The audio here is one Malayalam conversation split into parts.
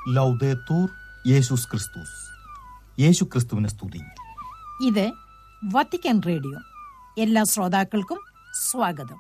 ലൗദേത്തൂർ യേശുസ് ക്രിസ്തുസ് യേശു ക്രിസ്തുവിനെ സ്തുതി ഇത് വത്തിക്കാൻ റേഡിയോ എല്ലാ ശ്രോതാക്കൾക്കും സ്വാഗതം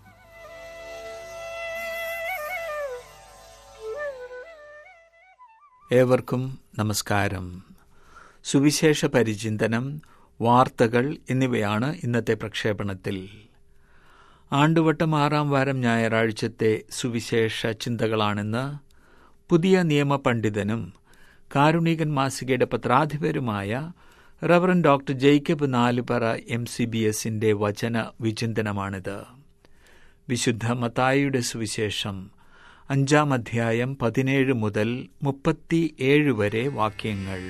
ഏവർക്കും നമസ്കാരം സുവിശേഷ പരിചിന്തനം വാർത്തകൾ എന്നിവയാണ് ഇന്നത്തെ പ്രക്ഷേപണത്തിൽ ആണ്ടുവട്ടം ആറാം വാരം ഞായറാഴ്ചത്തെ സുവിശേഷ ചിന്തകളാണെന്ന് പുതിയ നിയമ പണ്ഡിതനും കാരുണികൻ മാസികയുടെ പത്രാധിപരുമായ reverend doctor Jacob Nalupara M C B എസിന്റെ വചന വിചിന്തനമാണിത് വിശുദ്ധ മത്തായിയുടെ സുവിശേഷം അഞ്ചാം അധ്യായം പതിനേഴ് മുതൽ മുപ്പത്തി ഏഴ് വരെ വാക്യങ്ങൾ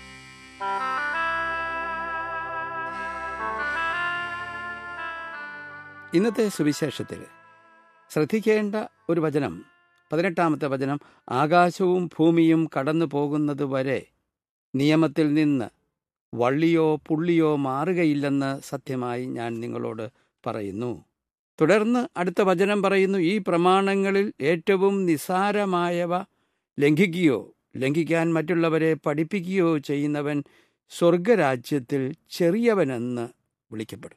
ഇന്നത്തെ സുവിശേഷത്തിൽ ശ്രദ്ധിക്കേണ്ട ഒരു വചനം പതിനെട്ടാമത്തെ വചനം ആകാശവും ഭൂമിയും കടന്നു പോകുന്നത് വരെ നിയമത്തിൽ നിന്ന് വള്ളിയോ പുള്ളിയോ മാറുകയില്ലെന്ന് സത്യമായി ഞാൻ നിങ്ങളോട് പറയുന്നു തുടർന്ന് അടുത്ത വചനം പറയുന്നു ഈ പ്രമാണങ്ങളിൽ ഏറ്റവും നിസാരമായവ ലംഘിക്കുകയോ ലംഘിക്കാൻ മറ്റുള്ളവരെ പഠിപ്പിക്കുകയോ ചെയ്യുന്നവൻ സ്വർഗരാജ്യത്തിൽ ചെറിയവനെന്ന് വിളിക്കപ്പെടും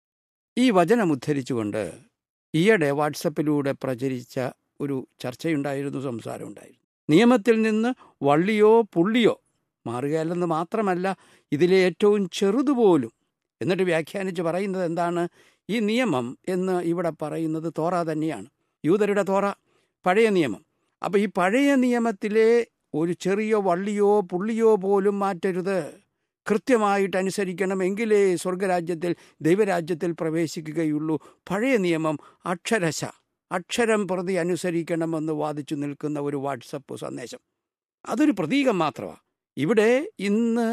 ഈ വചനം ഉദ്ധരിച്ചുകൊണ്ട് ഈയിടെ വാട്സപ്പിലൂടെ പ്രചരിച്ച ഒരു ചർച്ചയുണ്ടായിരുന്നു സംസാരമുണ്ടായിരുന്നു നിയമത്തിൽ നിന്ന് വള്ളിയോ പുള്ളിയോ മാറുകയല്ലെന്ന് മാത്രമല്ല ഇതിലെ ഏറ്റവും ചെറുതുപോലും എന്നിട്ട് വ്യാഖ്യാനിച്ച് പറയുന്നത് എന്താണ് ഈ നിയമം എന്ന് ഇവിടെ പറയുന്നത് തോറ തന്നെയാണ് യൂതരുടെ തോറ പഴയ നിയമം അപ്പോൾ ഈ പഴയ നിയമത്തിലെ ഒരു ചെറിയ വള്ളിയോ പുള്ളിയോ പോലും മാറ്റരുത് കൃത്യമായിട്ട് അനുസരിക്കണം എങ്കിലേ സ്വർഗരാജ്യത്തിൽ ദൈവരാജ്യത്തിൽ പ്രവേശിക്കുകയുള്ളൂ പഴയ നിയമം അക്ഷരശ അക്ഷരം പ്രതി അനുസരിക്കണമെന്ന് വാദിച്ചു നിൽക്കുന്ന ഒരു വാട്സപ്പ് സന്ദേശം അതൊരു പ്രതീകം മാത്രമാണ് ഇവിടെ ഇന്ന്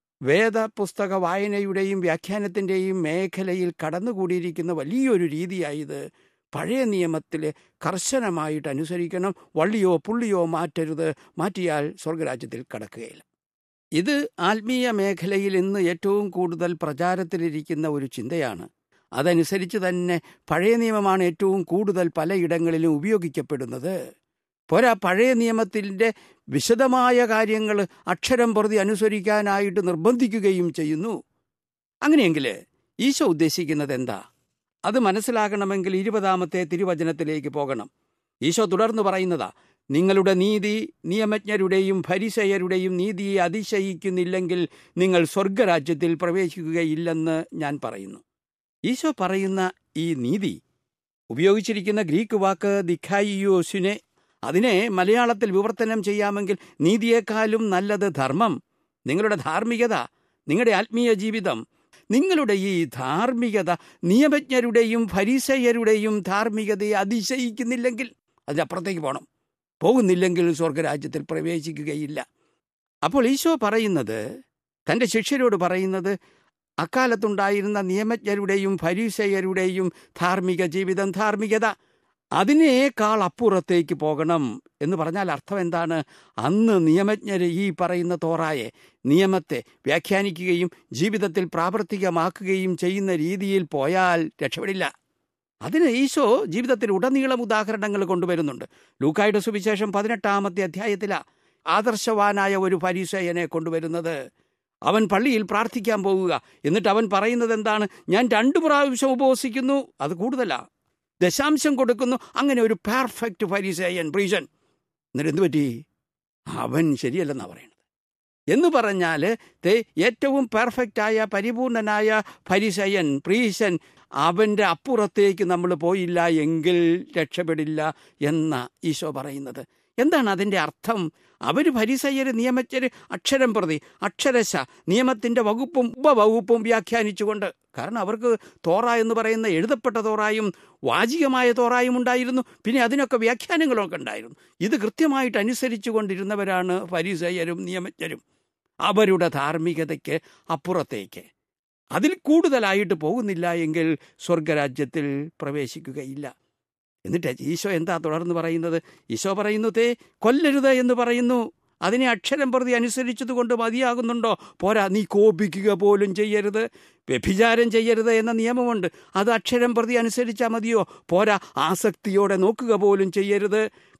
വേദപുസ്തക വായനയുടെയും വ്യാഖ്യാനത്തിൻ്റെയും മേഖലയിൽ കടന്നുകൂടിയിരിക്കുന്ന വലിയൊരു രീതിയായത് പഴയ നിയമത്തിൽ കർശനമായിട്ട് അനുസരിക്കണം വള്ളിയോ പുള്ളിയോ മാറ്റരുത് മാറ്റിയാൽ സ്വർഗരാജ്യത്തിൽ കടക്കുകയില്ല ഇത് ആത്മീയ മേഖലയിൽ ഇന്ന് ഏറ്റവും കൂടുതൽ പ്രചാരത്തിലിരിക്കുന്ന ഒരു ചിന്തയാണ് അതനുസരിച്ച് തന്നെ പഴയ നിയമമാണ് ഏറ്റവും കൂടുതൽ പലയിടങ്ങളിലും ഉപയോഗിക്കപ്പെടുന്നത് പോരാ പഴയ നിയമത്തിൻ്റെ വിശദമായ കാര്യങ്ങൾ അക്ഷരം പ്രതി അനുസരിക്കാനായിട്ട് നിർബന്ധിക്കുകയും ചെയ്യുന്നു അങ്ങനെയെങ്കിൽ ഈശോ ഉദ്ദേശിക്കുന്നത് എന്താ അത് മനസ്സിലാകണമെങ്കിൽ ഇരുപതാമത്തെ തിരുവചനത്തിലേക്ക് പോകണം ഈശോ തുടർന്ന് പറയുന്നതാ നിങ്ങളുടെ നീതി നിയമജ്ഞരുടെയും ഫരിസയരുടെയും നീതിയെ അതിശയിക്കുന്നില്ലെങ്കിൽ നിങ്ങൾ സ്വർഗരാജ്യത്തിൽ പ്രവേശിക്കുകയില്ലെന്ന് ഞാൻ പറയുന്നു ഈശോ പറയുന്ന ഈ നീതി ഉപയോഗിച്ചിരിക്കുന്ന ഗ്രീക്ക് വാക്ക് ദിഖായിയോസിനെ അതിനെ മലയാളത്തിൽ വിവർത്തനം ചെയ്യാമെങ്കിൽ നീതിയേക്കാളും നല്ലത് ധർമ്മം നിങ്ങളുടെ ധാർമ്മികത നിങ്ങളുടെ ആത്മീയ ജീവിതം നിങ്ങളുടെ ഈ ധാർമ്മികത നിയമജ്ഞരുടെയും ഫരീസയരുടെയും ധാർമ്മികതയെ അതിശയിക്കുന്നില്ലെങ്കിൽ അതിനപ്പുറത്തേക്ക് പോകണം പോകുന്നില്ലെങ്കിൽ സ്വർഗരാജ്യത്തിൽ പ്രവേശിക്കുകയില്ല അപ്പോൾ ഈശോ പറയുന്നത് തൻ്റെ ശിഷ്യരോട് പറയുന്നത് അക്കാലത്തുണ്ടായിരുന്ന നിയമജ്ഞരുടെയും ഫരീസയരുടെയും ധാർമ്മിക ജീവിതം ധാർമ്മികത അതിനേക്കാൾ അപ്പുറത്തേക്ക് പോകണം എന്ന് പറഞ്ഞാൽ അർത്ഥം എന്താണ് അന്ന് നിയമജ്ഞർ ഈ പറയുന്ന തോറായെ നിയമത്തെ വ്യാഖ്യാനിക്കുകയും ജീവിതത്തിൽ പ്രാവർത്തികമാക്കുകയും ചെയ്യുന്ന രീതിയിൽ പോയാൽ രക്ഷപ്പെടില്ല അതിന് ഈശോ ജീവിതത്തിൽ ഉടനീളം ഉദാഹരണങ്ങൾ കൊണ്ടുവരുന്നുണ്ട് ലൂക്കായുടെ സുവിശേഷം പതിനെട്ടാമത്തെ അധ്യായത്തിലാ ആദർശവാനായ ഒരു പരീക്ഷയനെ കൊണ്ടുവരുന്നത് അവൻ പള്ളിയിൽ പ്രാർത്ഥിക്കാൻ പോവുക എന്നിട്ട് അവൻ പറയുന്നത് എന്താണ് ഞാൻ രണ്ടു പ്രാവശ്യം ഉപവസിക്കുന്നു അത് കൂടുതലാ ദശാംശം കൊടുക്കുന്നു അങ്ങനെ ഒരു പെർഫെക്റ്റ് ഫരീസയൻ പ്രീശൻ എന്നിട്ട് എന്ത് പറ്റി അവൻ ശരിയല്ലെന്നാണ് പറയുന്നത് എന്ന് പറഞ്ഞാൽ ഏറ്റവും പെർഫെക്റ്റായ പരിപൂർണനായ ഫരിസയൻ പ്രീശൻ അവൻ്റെ അപ്പുറത്തേക്ക് നമ്മൾ പോയില്ല എങ്കിൽ രക്ഷപ്പെടില്ല എന്ന ഈശോ പറയുന്നത് എന്താണ് അതിൻ്റെ അർത്ഥം അവർ ഫരിസയ്യര് നിയമജ്ഞര് അക്ഷരം പ്രതി അക്ഷരശ നിയമത്തിൻ്റെ വകുപ്പും ഉപവകുപ്പും വ്യാഖ്യാനിച്ചുകൊണ്ട് കാരണം അവർക്ക് തോറ എന്ന് പറയുന്ന എഴുതപ്പെട്ട തോറായും വാചികമായ തോറായും ഉണ്ടായിരുന്നു പിന്നെ അതിനൊക്കെ വ്യാഖ്യാനങ്ങളൊക്കെ ഉണ്ടായിരുന്നു ഇത് കൃത്യമായിട്ട് അനുസരിച്ചു കൊണ്ടിരുന്നവരാണ് ഫരിസയ്യരും നിയമജ്ഞരും അവരുടെ ധാർമ്മികതയ്ക്ക് അപ്പുറത്തേക്ക് അതിൽ കൂടുതലായിട്ട് പോകുന്നില്ല എങ്കിൽ സ്വർഗരാജ്യത്തിൽ പ്രവേശിക്കുകയില്ല എന്നിട്ട് ഈശോ എന്താ തുടർന്ന് പറയുന്നത് ഈശോ പറയുന്നു തേ കൊല്ലരുത് എന്ന് പറയുന്നു അതിനെ അക്ഷരം പ്രതി അനുസരിച്ചതുകൊണ്ട് മതിയാകുന്നുണ്ടോ പോരാ നീ കോപിക്കുക പോലും ചെയ്യരുത് വ്യഭിചാരം ചെയ്യരുത് എന്ന നിയമമുണ്ട് അത് അക്ഷരം പ്രതി അനുസരിച്ചാൽ മതിയോ പോരാ ആസക്തിയോടെ നോക്കുക പോലും ചെയ്യരുത്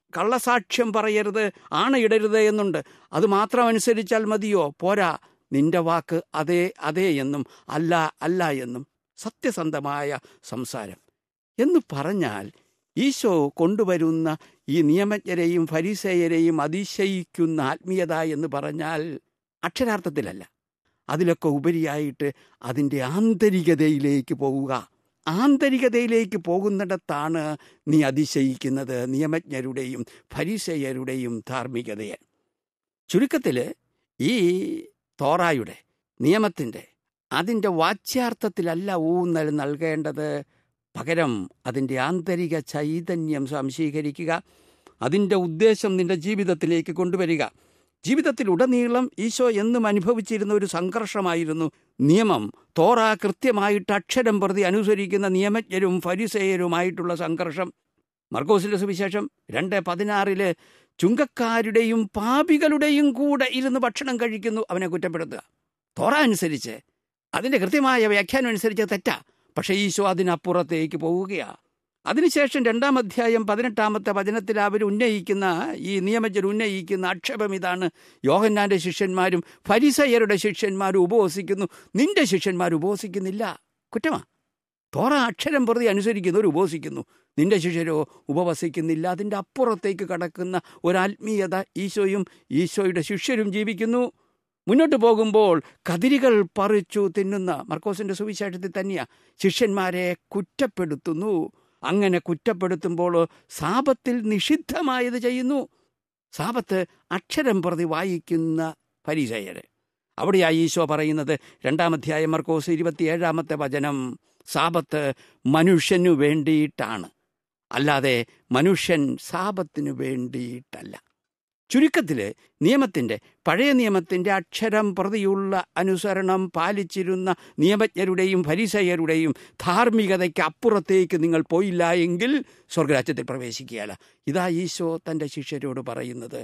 കള്ളസാക്ഷ്യം പറയരുത് ആണയിടരുത് എന്നുണ്ട് അത് മാത്രം അനുസരിച്ചാൽ മതിയോ പോരാ നിന്റെ വാക്ക് അതേ അതേ എന്നും അല്ല അല്ല എന്നും സത്യസന്ധമായ സംസാരം എന്ന് പറഞ്ഞാൽ ഈശോ കൊണ്ടുവരുന്ന ഈ നിയമജ്ഞരെയും ഫരീസേയരെയും അതിശയിക്കുന്ന ആത്മീയത എന്ന് പറഞ്ഞാൽ അക്ഷരാർത്ഥത്തിലല്ല അതിലൊക്കെ ഉപരിയായിട്ട് അതിൻ്റെ ആന്തരികതയിലേക്ക് പോവുക ആന്തരികതയിലേക്ക് പോകുന്നിടത്താണ് നീ അതിശയിക്കുന്നത് നിയമജ്ഞരുടെയും ഫരീസേയരുടെയും ധാർമ്മികതയെ ചുരുക്കത്തിൽ ഈ തോറായുടെ നിയമത്തിൻ്റെ അതിൻ്റെ വാച്യാർത്ഥത്തിലല്ല ഊന്നൽ നൽകേണ്ടത് പകരം അതിൻ്റെ ആന്തരിക ചൈതന്യം സംശീകരിക്കുക അതിൻ്റെ ഉദ്ദേശം നിന്റെ ജീവിതത്തിലേക്ക് കൊണ്ടുവരിക ജീവിതത്തിലുടനീളം ഈശോ എന്നും അനുഭവിച്ചിരുന്ന ഒരു സംഘർഷമായിരുന്നു നിയമം തോറ കൃത്യമായിട്ട് അക്ഷരം പ്രതി അനുസരിക്കുന്ന നിയമജ്ഞരും ഫരിസേയരുമായിട്ടുള്ള സംഘർഷം മർക്കോസിന്റെ സുവിശേഷം രണ്ട് പതിനാറില് ചുങ്കക്കാരുടെയും പാപികളുടെയും കൂടെ ഇരുന്ന് ഭക്ഷണം കഴിക്കുന്നു അവനെ കുറ്റപ്പെടുത്തുക തോറ അനുസരിച്ച് അതിൻ്റെ കൃത്യമായ വ്യാഖ്യാനം അനുസരിച്ച് തെറ്റാ പക്ഷേ ഈശോ അതിനപ്പുറത്തേക്ക് പോവുകയാ അതിനുശേഷം രണ്ടാം അധ്യായം പതിനെട്ടാമത്തെ വചനത്തിൽ അവർ ഉന്നയിക്കുന്ന ഈ നിയമജർ ഉന്നയിക്കുന്ന ആക്ഷേപം ഇതാണ് യോഹന്നാന്റെ ശിഷ്യന്മാരും ഫരിസയരുടെ ശിഷ്യന്മാരും ഉപവസിക്കുന്നു നിന്റെ ശിഷ്യന്മാർ ഉപവസിക്കുന്നില്ല കുറ്റമാ തോറ അക്ഷരം പ്രതി അനുസരിക്കുന്നവർ ഉപവസിക്കുന്നു നിന്റെ ശിഷ്യരോ ഉപവസിക്കുന്നില്ല അതിൻ്റെ അപ്പുറത്തേക്ക് കടക്കുന്ന ഒരാത്മീയത ഈശോയും ഈശോയുടെ ശിഷ്യരും ജീവിക്കുന്നു മുന്നോട്ട് പോകുമ്പോൾ കതിരുകൾ പറിച്ചു തിന്നുന്ന മർക്കോസിന്റെ സുവിശേഷത്തിൽ തന്നെയാ ശിഷ്യന്മാരെ കുറ്റപ്പെടുത്തുന്നു അങ്ങനെ കുറ്റപ്പെടുത്തുമ്പോൾ സാപത്തിൽ നിഷിദ്ധമായത് ചെയ്യുന്നു സാപത്ത് അക്ഷരം പ്രതി വായിക്കുന്ന പരിചയര് അവിടെയാ ഈശോ പറയുന്നത് രണ്ടാം അധ്യായം മർക്കോസ് ഇരുപത്തിയേഴാമത്തെ വചനം സാപത്ത് മനുഷ്യനു വേണ്ടിയിട്ടാണ് അല്ലാതെ മനുഷ്യൻ സാപത്തിനു വേണ്ടിയിട്ടല്ല ചുരുക്കത്തിൽ നിയമത്തിൻ്റെ പഴയ നിയമത്തിൻ്റെ അക്ഷരം പ്രതിയുള്ള അനുസരണം പാലിച്ചിരുന്ന നിയമജ്ഞരുടെയും ഫരിസയരുടെയും ധാർമ്മികതയ്ക്ക് അപ്പുറത്തേക്ക് നിങ്ങൾ പോയില്ല എങ്കിൽ സ്വർഗരാജ്യത്തിൽ പ്രവേശിക്കുകയല്ല ഇതാ ഈശോ തൻ്റെ ശിഷ്യരോട് പറയുന്നത്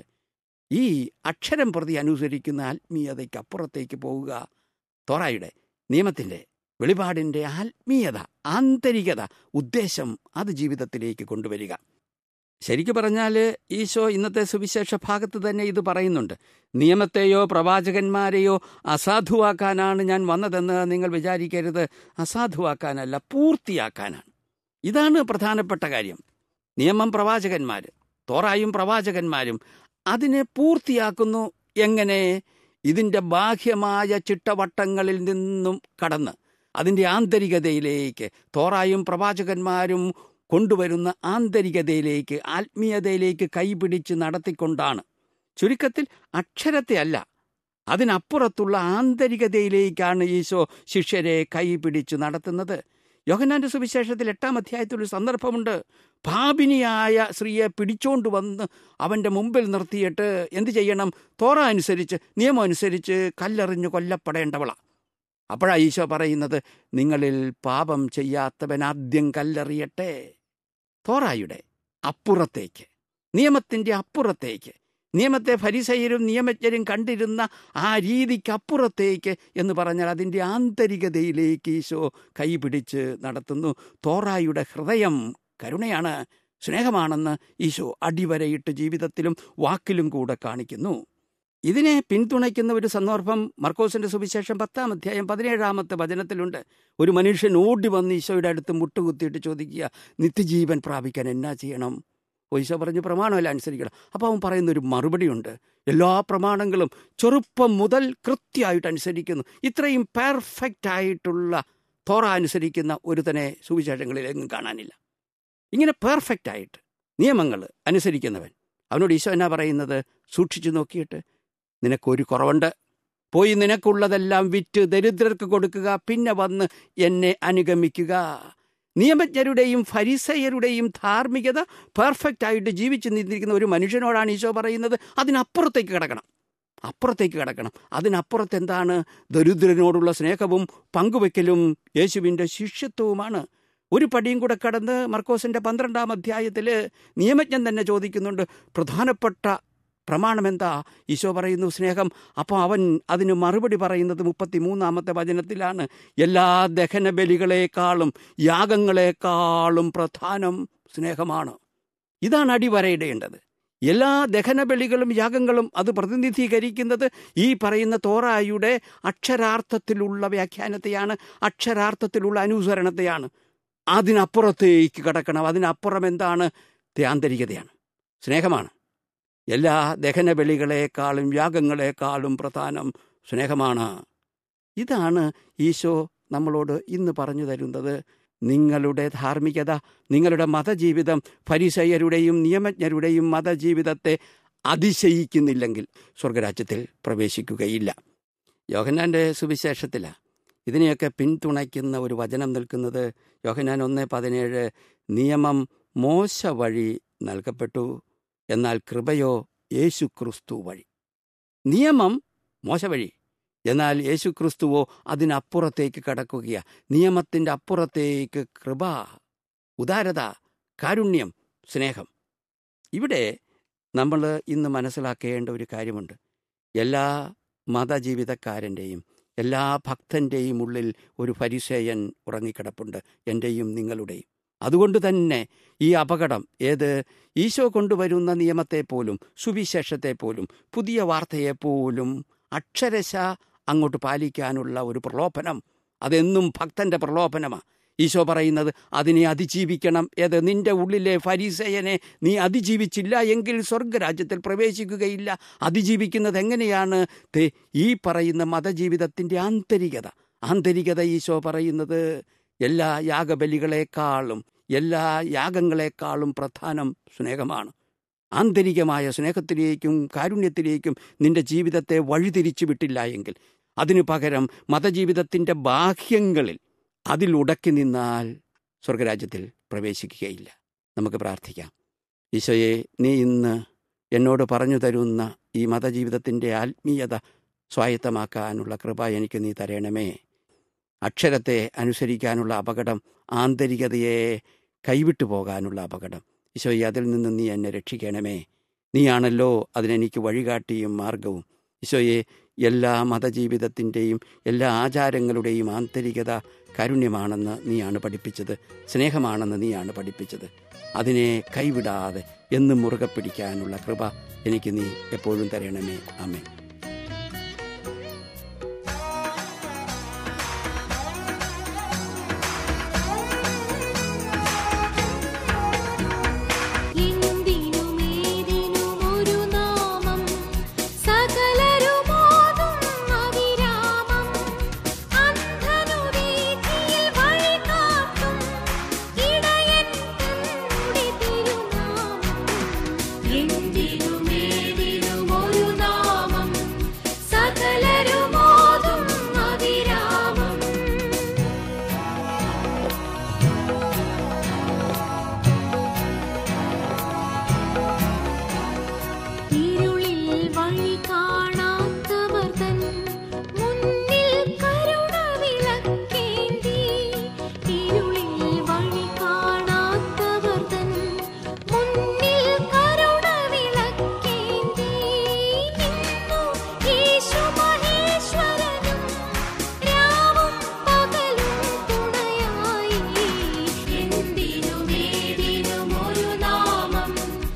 ഈ അക്ഷരം പ്രതി അനുസരിക്കുന്ന ആത്മീയതയ്ക്ക് അപ്പുറത്തേക്ക് പോവുക തോറായുടെ നിയമത്തിൻ്റെ വെളിപാടിൻ്റെ ആത്മീയത ആന്തരികത ഉദ്ദേശം അത് ജീവിതത്തിലേക്ക് കൊണ്ടുവരിക ശരിക്കു പറഞ്ഞാൽ ഈശോ ഇന്നത്തെ സുവിശേഷ ഭാഗത്ത് തന്നെ ഇത് പറയുന്നുണ്ട് നിയമത്തെയോ പ്രവാചകന്മാരെയോ അസാധുവാക്കാനാണ് ഞാൻ വന്നതെന്ന് നിങ്ങൾ വിചാരിക്കരുത് അസാധുവാക്കാനല്ല പൂർത്തിയാക്കാനാണ് ഇതാണ് പ്രധാനപ്പെട്ട കാര്യം നിയമം പ്രവാചകന്മാർ തോറായും പ്രവാചകന്മാരും അതിനെ പൂർത്തിയാക്കുന്നു എങ്ങനെ ഇതിൻ്റെ ബാഹ്യമായ ചിട്ടവട്ടങ്ങളിൽ നിന്നും കടന്ന് അതിൻ്റെ ആന്തരികതയിലേക്ക് തോറായും പ്രവാചകന്മാരും കൊണ്ടുവരുന്ന ആന്തരികതയിലേക്ക് ആത്മീയതയിലേക്ക് കൈപിടിച്ച് നടത്തിക്കൊണ്ടാണ് ചുരുക്കത്തിൽ അക്ഷരത്തെ അല്ല അതിനപ്പുറത്തുള്ള ആന്തരികതയിലേക്കാണ് ഈശോ ശിഷ്യരെ കൈപിടിച്ച് നടത്തുന്നത് യോഹന്നാന്റെ സുവിശേഷത്തിൽ എട്ടാം അധ്യായത്തിൽ ഒരു സന്ദർഭമുണ്ട് പാപിനിയായ സ്ത്രീയെ പിടിച്ചോണ്ട് വന്ന് അവൻ്റെ മുമ്പിൽ നിർത്തിയിട്ട് എന്ത് ചെയ്യണം തോറ അനുസരിച്ച് നിയമം അനുസരിച്ച് കല്ലെറിഞ്ഞ് കൊല്ലപ്പെടേണ്ടവളാ അപ്പോഴാ ഈശോ പറയുന്നത് നിങ്ങളിൽ പാപം ചെയ്യാത്തവൻ ആദ്യം കല്ലെറിയട്ടെ തോറായുടെ അപ്പുറത്തേക്ക് നിയമത്തിൻ്റെ അപ്പുറത്തേക്ക് നിയമത്തെ ഫരിസയരും നിയമജ്ഞരും കണ്ടിരുന്ന ആ രീതിക്ക് അപ്പുറത്തേക്ക് എന്ന് പറഞ്ഞാൽ അതിൻ്റെ ആന്തരികതയിലേക്ക് ഈശോ കൈപിടിച്ച് നടത്തുന്നു തോറായുടെ ഹൃദയം കരുണയാണ് സ്നേഹമാണെന്ന് ഈശോ അടിവരയിട്ട് ജീവിതത്തിലും വാക്കിലും കൂടെ കാണിക്കുന്നു ഇതിനെ പിന്തുണയ്ക്കുന്ന ഒരു സന്ദർഭം മർക്കോസിന്റെ സുവിശേഷം പത്താം അധ്യായം പതിനേഴാമത്തെ വചനത്തിലുണ്ട് ഒരു മനുഷ്യൻ ഓടി വന്ന് ഈശോയുടെ അടുത്ത് മുട്ടുകുത്തിയിട്ട് ചോദിക്കുക നിത്യജീവൻ പ്രാപിക്കാൻ എന്നാ ചെയ്യണം ഈശോ പറഞ്ഞു പ്രമാണമല്ല അനുസരിക്കണം അപ്പോൾ അവൻ പറയുന്ന ഒരു മറുപടിയുണ്ട് എല്ലാ പ്രമാണങ്ങളും ചെറുപ്പം മുതൽ കൃത്യമായിട്ട് അനുസരിക്കുന്നു ഇത്രയും പെർഫെക്റ്റ് ആയിട്ടുള്ള തോറ അനുസരിക്കുന്ന ഒരുത്തനെ സുവിശേഷങ്ങളിലെങ്ങും കാണാനില്ല ഇങ്ങനെ പെർഫെക്റ്റ് ആയിട്ട് നിയമങ്ങൾ അനുസരിക്കുന്നവൻ അവനോട് ഈശോ എന്നാ പറയുന്നത് സൂക്ഷിച്ചു നോക്കിയിട്ട് നിനക്കൊരു കുറവുണ്ട് പോയി നിനക്കുള്ളതെല്ലാം വിറ്റ് ദരിദ്രർക്ക് കൊടുക്കുക പിന്നെ വന്ന് എന്നെ അനുഗമിക്കുക നിയമജ്ഞരുടെയും ഫരിസയരുടെയും ധാർമ്മികത പെർഫെക്റ്റ് ആയിട്ട് ജീവിച്ചു നിന്നിരിക്കുന്ന ഒരു മനുഷ്യനോടാണ് ഈശോ പറയുന്നത് അതിനപ്പുറത്തേക്ക് കിടക്കണം അപ്പുറത്തേക്ക് കിടക്കണം അതിനപ്പുറത്ത് എന്താണ് ദരിദ്രനോടുള്ള സ്നേഹവും പങ്കുവെക്കലും യേശുവിൻ്റെ ശിഷ്യത്വവുമാണ് ഒരു പടിയും കൂടെ കടന്ന് മർക്കോസിന്റെ പന്ത്രണ്ടാം അധ്യായത്തിൽ നിയമജ്ഞൻ തന്നെ ചോദിക്കുന്നുണ്ട് പ്രധാനപ്പെട്ട പ്രമാണം എന്താ ഈശോ പറയുന്നു സ്നേഹം അപ്പോൾ അവൻ അതിന് മറുപടി പറയുന്നത് മുപ്പത്തിമൂന്നാമത്തെ വചനത്തിലാണ് എല്ലാ ദഹന ബലികളെക്കാളും യാഗങ്ങളെക്കാളും പ്രധാനം സ്നേഹമാണ് ഇതാണ് അടിവരയിടേണ്ടത് എല്ലാ ദഹനബലികളും യാഗങ്ങളും അത് പ്രതിനിധീകരിക്കുന്നത് ഈ പറയുന്ന തോറായുടെ അക്ഷരാർത്ഥത്തിലുള്ള വ്യാഖ്യാനത്തെയാണ് അക്ഷരാർത്ഥത്തിലുള്ള അനുസരണത്തെയാണ് അതിനപ്പുറത്തേക്ക് കടക്കണം അതിനപ്പുറം എന്താണ് ആന്തരികതയാണ് സ്നേഹമാണ് എല്ലാ ദഹനബലികളെക്കാളും യാഗങ്ങളെക്കാളും പ്രധാനം സ്നേഹമാണ് ഇതാണ് ഈശോ നമ്മളോട് ഇന്ന് പറഞ്ഞു തരുന്നത് നിങ്ങളുടെ ധാർമ്മികത നിങ്ങളുടെ മതജീവിതം ഫരിസയരുടെയും നിയമജ്ഞരുടെയും മതജീവിതത്തെ അതിശയിക്കുന്നില്ലെങ്കിൽ സ്വർഗരാജ്യത്തിൽ പ്രവേശിക്കുകയില്ല യോഹന്നാൻ്റെ സുവിശേഷത്തിലാണ് ഇതിനെയൊക്കെ പിന്തുണയ്ക്കുന്ന ഒരു വചനം നിൽക്കുന്നത് യോഹന്നാൻ ഒന്ന് പതിനേഴ് നിയമം മോശ വഴി നൽകപ്പെട്ടു എന്നാൽ കൃപയോ യേശു ക്രിസ്തു വഴി നിയമം മോശ വഴി എന്നാൽ യേശു ക്രിസ്തുവോ അതിനപ്പുറത്തേക്ക് കടക്കുകയാണ് നിയമത്തിൻ്റെ അപ്പുറത്തേക്ക് കൃപ ഉദാരത കാരുണ്യം സ്നേഹം ഇവിടെ നമ്മൾ ഇന്ന് മനസ്സിലാക്കേണ്ട ഒരു കാര്യമുണ്ട് എല്ലാ മതജീവിതക്കാരൻ്റെയും എല്ലാ ഭക്തൻ്റെയും ഉള്ളിൽ ഒരു പരിസേയൻ ഉറങ്ങിക്കിടപ്പുണ്ട് എൻ്റെയും നിങ്ങളുടെയും അതുകൊണ്ട് തന്നെ ഈ അപകടം ഏത് ഈശോ കൊണ്ടുവരുന്ന നിയമത്തെപ്പോലും സുവിശേഷത്തെപ്പോലും പുതിയ വാർത്തയെപ്പോലും അക്ഷരശ അങ്ങോട്ട് പാലിക്കാനുള്ള ഒരു പ്രലോഭനം അതെന്നും ഭക്തന്റെ പ്രലോഭനമാണ് ഈശോ പറയുന്നത് അതിനെ അതിജീവിക്കണം ഏത് നിന്റെ ഉള്ളിലെ ഫരീസയനെ നീ അതിജീവിച്ചില്ല എങ്കിൽ സ്വർഗരാജ്യത്തിൽ പ്രവേശിക്കുകയില്ല അതിജീവിക്കുന്നത് എങ്ങനെയാണ് തേ ഈ പറയുന്ന മതജീവിതത്തിൻ്റെ ആന്തരികത ആന്തരികത ഈശോ പറയുന്നത് എല്ലാ യാഗബലികളെക്കാളും എല്ലാ യാഗങ്ങളെക്കാളും പ്രധാനം സ്നേഹമാണ് ആന്തരികമായ സ്നേഹത്തിലേക്കും കാരുണ്യത്തിലേക്കും നിന്റെ ജീവിതത്തെ വഴിതിരിച്ചു വിട്ടില്ല എങ്കിൽ അതിനു പകരം മതജീവിതത്തിൻ്റെ ബാഹ്യങ്ങളിൽ അതിൽ ഉടക്കി നിന്നാൽ സ്വർഗരാജ്യത്തിൽ പ്രവേശിക്കുകയില്ല നമുക്ക് പ്രാർത്ഥിക്കാം ഈശോയെ നീ ഇന്ന് എന്നോട് പറഞ്ഞു തരുന്ന ഈ മതജീവിതത്തിൻ്റെ ആത്മീയത സ്വായത്തമാക്കാനുള്ള കൃപ എനിക്ക് നീ തരണമേ അക്ഷരത്തെ അനുസരിക്കാനുള്ള അപകടം ആന്തരികതയെ കൈവിട്ടു പോകാനുള്ള അപകടം ഈശോയെ അതിൽ നിന്ന് നീ എന്നെ രക്ഷിക്കണമേ നീയാണല്ലോ അതിനെനിക്ക് വഴികാട്ടിയും മാർഗവും ഈശോയെ എല്ലാ മതജീവിതത്തിൻ്റെയും എല്ലാ ആചാരങ്ങളുടെയും ആന്തരികത കാരുണ്യമാണെന്ന് നീയാണ് പഠിപ്പിച്ചത് സ്നേഹമാണെന്ന് നീയാണ് പഠിപ്പിച്ചത് അതിനെ കൈവിടാതെ എന്നും മുറുകെ പിടിക്കാനുള്ള കൃപ എനിക്ക് നീ എപ്പോഴും തരണമേ അമ്മേ എന്തിനുമേതിനുമൊരു നാമം സകലരുമോതും അവിരാമം അന്ധനു വീഥിയിൽ വഴി കാട്ടും ഇടയൻ തന്നുടെ തിരുനാമം എന്തിനുമേതിനുമൊരു നാമം സകലരുമോതും അവിരാമം ഇരുളിൽ വഴി കാണാത്തവർ തൻ മുന്നിൽ കരുണ വിളക്കേന്തി ഇരുളിൽ വഴി കാണാത്തവർ തൻ മുന്നിൽ കരുണ വിളക്കേന്തി നിന്നു യേശു മഹേശ്വരനും രാവും പകലും തുണയായി എന്തിനുമേതിനും ഒരു നാമം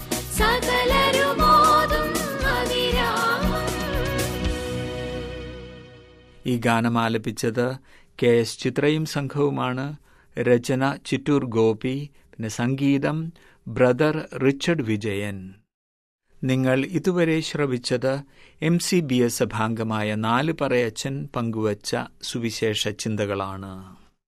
സകലരുമോതും അവിരാമം ഈ ഗാനം ആലപിച്ചത് കെ എസ് ചിത്രയും സംഘവുമാണ് രചന ചിറ്റൂർ ഗോപി പിന്നെ സംഗീതം ബ്രദർ റിച്ചർഡ് വിജയൻ നിങ്ങൾ ഇതുവരെ ശ്രവിച്ചത് എം സി ബി എസ് സഭാംഗമായ നാല് പറയച്ചൻ പങ്കുവച്ച സുവിശേഷ ചിന്തകളാണ്